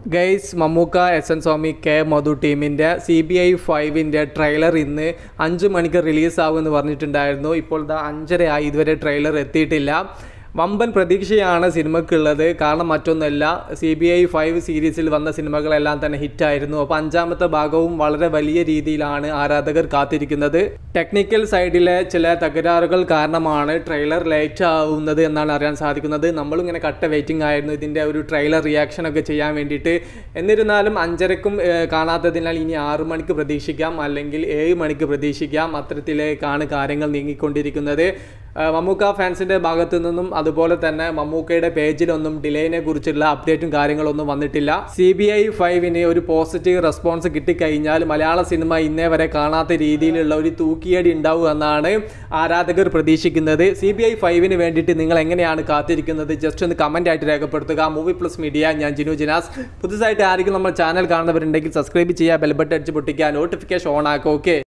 guys Mammookka S N Swami K Madhu ടീമിൻ്റെ C B I ഫൈവിൻ്റെ trailer ഇന്ന് അഞ്ച് മണിക്ക് റിലീസാകുമെന്ന് പറഞ്ഞിട്ടുണ്ടായിരുന്നു ഇപ്പോൾ ദാ അഞ്ചരയായി ഇതുവരെ ട്രെയിലർ എത്തിയിട്ടില്ല വമ്പൻ പ്രതീക്ഷയാണ് സിനിമയ്ക്കുള്ളത് കാരണം മറ്റൊന്നല്ല സി ബി ഐ ഫൈവ് സീരീസിൽ വന്ന സിനിമകളെല്ലാം തന്നെ ഹിറ്റായിരുന്നു അപ്പോൾ അഞ്ചാമത്തെ ഭാഗവും വളരെ വലിയ രീതിയിലാണ് ആരാധകർ കാത്തിരിക്കുന്നത് ടെക്നിക്കൽ സൈഡിലെ ചില തകരാറുകൾ കാരണമാണ് ട്രെയിലർ ലേറ്റ് ആവുന്നത് എന്നാണ് അറിയാൻ സാധിക്കുന്നത് നമ്മളും ഇങ്ങനെ കട്ട വെയിറ്റിംഗ് ആയിരുന്നു ഇതിൻ്റെ ഒരു ട്രെയിലർ റിയാക്ഷൻ ഒക്കെ ചെയ്യാൻ വേണ്ടിയിട്ട് എന്നിരുന്നാലും അഞ്ചരക്കും ഏഹ്, കാണാത്തതിനാൽ ഇനി ആറു മണിക്ക് പ്രതീക്ഷിക്കാം അല്ലെങ്കിൽ ഏഴ് മണിക്ക് പ്രതീക്ഷിക്കാം അത്തരത്തിലേക്കാണ് കാര്യങ്ങൾ നീങ്ങിക്കൊണ്ടിരിക്കുന്നത് ഏഹ്, മമ്മൂക്ക ഫാൻസിൻ്റെ ഭാഗത്തു നിന്നും അതുപോലെ തന്നെ മമ്മൂക്കയുടെ പേജിലൊന്നും ഡിലേനെ കുറിച്ചുള്ള അപ്ഡേറ്റും കാര്യങ്ങളൊന്നും വന്നിട്ടില്ല സി ബി ഐ ഫൈവിന് ഒരു പോസിറ്റീവ് റെസ്പോൺസ് കിട്ടിക്കഴിഞ്ഞാൽ മലയാള സിനിമ ഇന്നേ വരെ കാണാത്ത രീതിയിലുള്ള ഒരു തൂക്കിയടി ഉണ്ടാവും എന്നാണ് ആരാധകർ പ്രതീക്ഷിക്കുന്നത് സി ബി ഐ ഫൈവിന് വേണ്ടിയിട്ട് നിങ്ങൾ എങ്ങനെയാണ് കാത്തിരിക്കുന്നത് ജസ്റ്റ് ഒന്ന് കമൻ്റ് ആയിട്ട് രേഖപ്പെടുത്തുക മൂവി പ്ലസ് മീഡിയ ഞാൻ ജിനു ജിനാസ് പുതുതായിട്ട് ആരെങ്കിലും നമ്മൾ ചാനൽ കാണുന്നവരുണ്ടെങ്കിൽ സബ്സ്ക്രൈബ് ചെയ്യുക ബെൽബട്ട് അടിച്ച് പൊട്ടിക്കുക നോട്ടിഫിക്കേഷൻ ഓൺ ആക്കുക ഓക്കെ